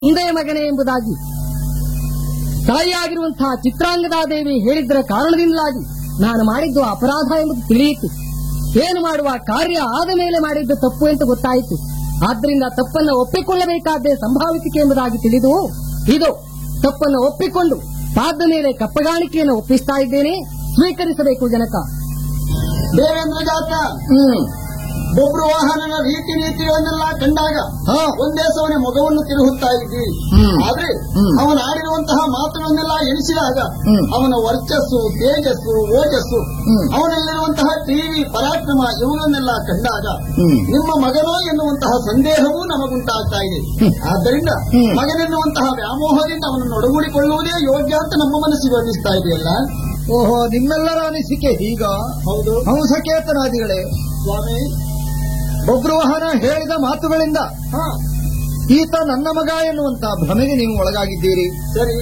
ತಂದೆಯ ಮಗನೇ ಎಂಬುದಾಗಿ ತಾಯಿಯಾಗಿರುವಂತಹ ಚಿತ್ರಾಂಗದಾದೇವಿ ಹೇಳಿದ್ದರ ಕಾರಣದಿಂದಾಗಿ ನಾನು ಮಾಡಿದ್ದು ಅಪರಾಧ ಎಂಬುದು ತಿಳಿಯಿತು ಏನು ಮಾಡುವ ಕಾರ್ಯ ಆದ ಮೇಲೆ ಮಾಡಿದ್ದು ತಪ್ಪು ಅಂತ ಗೊತ್ತಾಯಿತು ಆದ್ದರಿಂದ ತಪ್ಪನ್ನು ಒಪ್ಪಿಕೊಳ್ಳಬೇಕಾದ್ದೇ ಸಂಭಾವಿಸಿಕೆ ಎಂಬುದಾಗಿ ತಿಳಿದು ಇದು ತಪ್ಪನ್ನು ಒಪ್ಪಿಕೊಂಡು ಪಾದ ಮೇಲೆ ಕಪ್ಪಗಾಣಿಕೆಯನ್ನು ಒಪ್ಪಿಸ್ತಾ ಇದ್ದೇನೆ ಸ್ವೀಕರಿಸಬೇಕು ಜನಕ ದೇವೇಂದ್ರ ಜಾತ ಹ್ಮ್ ಬೊಬ್ರು ವಾಹನನ ರೀತಿ ನೀತಿಗಳನ್ನೆಲ್ಲ ಕಂಡಾಗ ಹಾ. ಒಂದೇ ಸವನೆ ಮೊಗವನ್ನು ತಿರುಗುತ್ತಾ ಇದ್ವಿ ಹ್ಮ್. ಆದ್ರೆ ಹ್ಮ್. ಅವನು ಆಡಿರುವಂತಹ ಮಾತುಗಳನ್ನೆಲ್ಲ ಎಣಿಸಿದಾಗ ಹ್ಮ್. ಅವನ ವರ್ಚಸ್ಸು ತೇಜಸ್ಸು ಓಜಸ್ಸು ಹ್ಮ್. ಅವನಲ್ಲಿರುವಂತಹ ಟಿವಿ ಪರಾಕ್ರಮ ಇವುಗಳನ್ನೆಲ್ಲ ಕಂಡಾಗ ಹ್ಮ್. ನಿಮ್ಮ ಮಗನೋ ಎನ್ನುವಂತಹ ಸಂದೇಹವೂ ನಮಗುಂಟಾಗ್ತಾ ಇದೆ ಹ್ಮ್. ಆದ್ದರಿಂದ ಹ್ಮ್. ಮಗನೆನ್ನುವಂತಹ ವ್ಯಾಮೋಹದಿಂದ ಅವನನ್ನು ಒಡಗೂಡಿಕೊಳ್ಳುವುದೇ ಯೋಗ್ಯ ಅಂತ ನಮ್ಮ ಮನಸ್ಸಿಗೆ ಅನ್ನಿಸ್ತಾ ಇದೆಯಲ್ಲ ಓಹೋ ನಿಮ್ಮೆಲ್ಲರ ಅನಿಸಿಕೆ ಹೀಗ ಹೌದು ಹಂಸಕೇತನಾದಿಗಳೇ ಸ್ವಾಮಿ ಬೊಬ್ರುವಹನ ಹೇಳಿದ ಮಾತುಗಳಿಂದ ಹಾ ಈತ ನನ್ನ ಮಗ ಎನ್ನುವಂತ ಭ್ರಮೆಗೆ ನೀವು ಒಳಗಾಗಿದ್ದೀರಿ ಸರಿ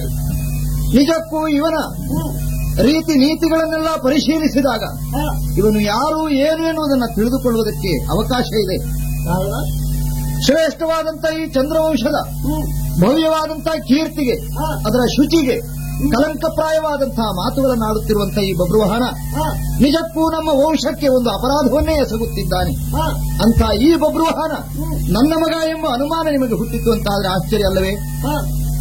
ನಿಜಕ್ಕೂ ಇವನ ಹ್ಮ್. ರೀತಿ ನೀತಿಗಳನ್ನೆಲ್ಲ ಪರಿಶೀಲಿಸಿದಾಗ ಹಾ ಇವನು ಯಾರು ಏನು ಎನ್ನುವುದನ್ನು ತಿಳಿದುಕೊಳ್ಳುವುದಕ್ಕೆ ಅವಕಾಶ ಇದೆ ಕಾರಣ ಶ್ರೇಷ್ಠವಾದಂತ ಈ ಚಂದ್ರವಂಶದ ಹ್ಮ್. ಭವ್ಯವಾದಂತಹ ಕೀರ್ತಿಗೆ ಹಾ. ಅದರ ಶುಚಿಗೆ ಕಲಂಕಪ್ರಾಯವಾದಂತಹ ಮಾತುಗಳನ್ನಾಡುತ್ತಿರುವಂತಹ ಈ ಬಬ್ರುವಹನ ಹಾ ನಿಜಕ್ಕೂ ನಮ್ಮ ವಂಶಕ್ಕೆ ಒಂದು ಅಪರಾಧವನ್ನೇ ಎಸಗುತ್ತಿದ್ದಾನೆ ಹಾ ಅಂತ ಈ ಬಬ್ರುವಹನ ನನ್ನ ಮಗ ಎಂಬ ಅನುಮಾನ ನಿಮಗೆ ಹುಟ್ಟಿತು ಅಂತಾದ್ರೆ ಆಶ್ಚರ್ಯ ಅಲ್ಲವೇ ಹಾ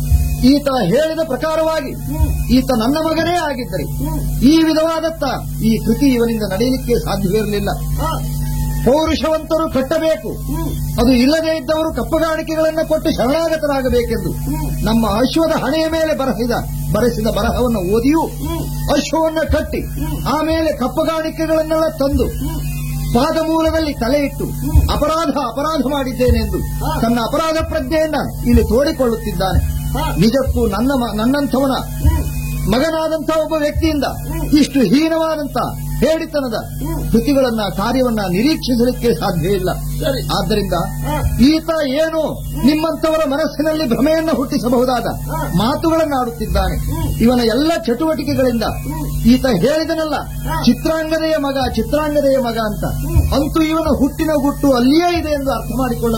ಈತ ಹೇಳಿದ ಪ್ರಕಾರವಾಗಿ ಹ್ಮ್. ಈತ ನನ್ನ ಮಗನೇ ಆಗಿದ್ದರೆ ಹ್ಮ್. ಈ ವಿಧವಾದತ್ತ ಈ ಕೃತಿ ಇವನಿಂದ ನಡೆಯಲಿಕ್ಕೆ ಸಾಧ್ಯವಿರಲಿಲ್ಲ ಹಾ ಪೌರುಷವಂತರು ಕಟ್ಟಬೇಕು ಹ್ಮ್. ಅದು ಇಲ್ಲದೇ ಇದ್ದವರು ಕಪ್ಪಗಾಣಿಕೆಗಳನ್ನು ಕೊಟ್ಟು ಶರಣಾಗತರಾಗಬೇಕೆಂದು ಹ್ಮ್. ನಮ್ಮ ಅಶ್ವದ ಹಣೆಯ ಮೇಲೆ ಬರೆಸಿದ ಬರೆಸಿದ ಬರಹವನ್ನು ಓದಿಯೂ ಹ್ಮ್. ಅಶ್ವವನ್ನು ಕಟ್ಟಿ ಹ್ಮ್. ಆಮೇಲೆ ಕಪ್ಪಗಾಣಿಕೆಗಳನ್ನೆಲ್ಲ ತಂದು ಹ್ಮ್. ಪಾದಮೂಲದಲ್ಲಿ ತಲೆ ಇಟ್ಟು ಹ್ಮ್. ಅಪರಾಧ ಅಪರಾಧ ಮಾಡಿದ್ದೇನೆಂದು ಹಾ. ತನ್ನ ಅಪರಾಧ ಪ್ರಜ್ಞೆಯನ್ನ ಇಲ್ಲಿ ತೋಡಿಕೊಳ್ಳುತ್ತಿದ್ದಾನೆ ಹಾ ನಿಜಕ್ಕೂ ನನ್ನ ಮ- ನನ್ನಂಥವನ ಹ್ಮ್. ಮಗನಾದಂಥ ಒಬ್ಬ ವ್ಯಕ್ತಿಯಿಂದ ಹ್ಮ್. ಇಷ್ಟು ಹೀನವಾದಂತ ಹೇಳಿತನದ ಹ್ಮ್. ಕೃತಿಗಳನ್ನ ಕಾರ್ಯವನ್ನ ನಿರೀಕ್ಷಿಸಲಿಕ್ಕೆ ಸಾಧ್ಯ ಇಲ್ಲ ಸರಿ ಆದ್ದರಿಂದ ಹಾ ಈತ ಏನು ನಿಮ್ಮಂಥವರ ಮನಸ್ಸಿನಲ್ಲಿ ಭ್ರಮೆಯನ್ನು ಹುಟ್ಟಿಸಬಹುದಾದ ಹಾ. ಮಾತುಗಳನ್ನಾಡುತ್ತಿದ್ದಾನೆ ಹ್ಮ್. ಇವನ ಎಲ್ಲ ಚಟುವಟಿಕೆಗಳಿಂದ ಹ್ಮ್. ಈತ ಹೇಳಿದನಲ್ಲ ಹಾ. ಚಿತ್ರಾಂಗದೆಯ ಮಗ ಚಿತ್ರಾಂಗದೆಯ ಮಗ ಅಂತ ಹ್ಮ್. ಅಂತೂ ಇವನ ಹುಟ್ಟಿನ ಗುಟ್ಟು ಅಲ್ಲಿಯೇ ಇದೆ ಎಂದು ಅರ್ಥ ಮಾಡಿಕೊಳ್ಳ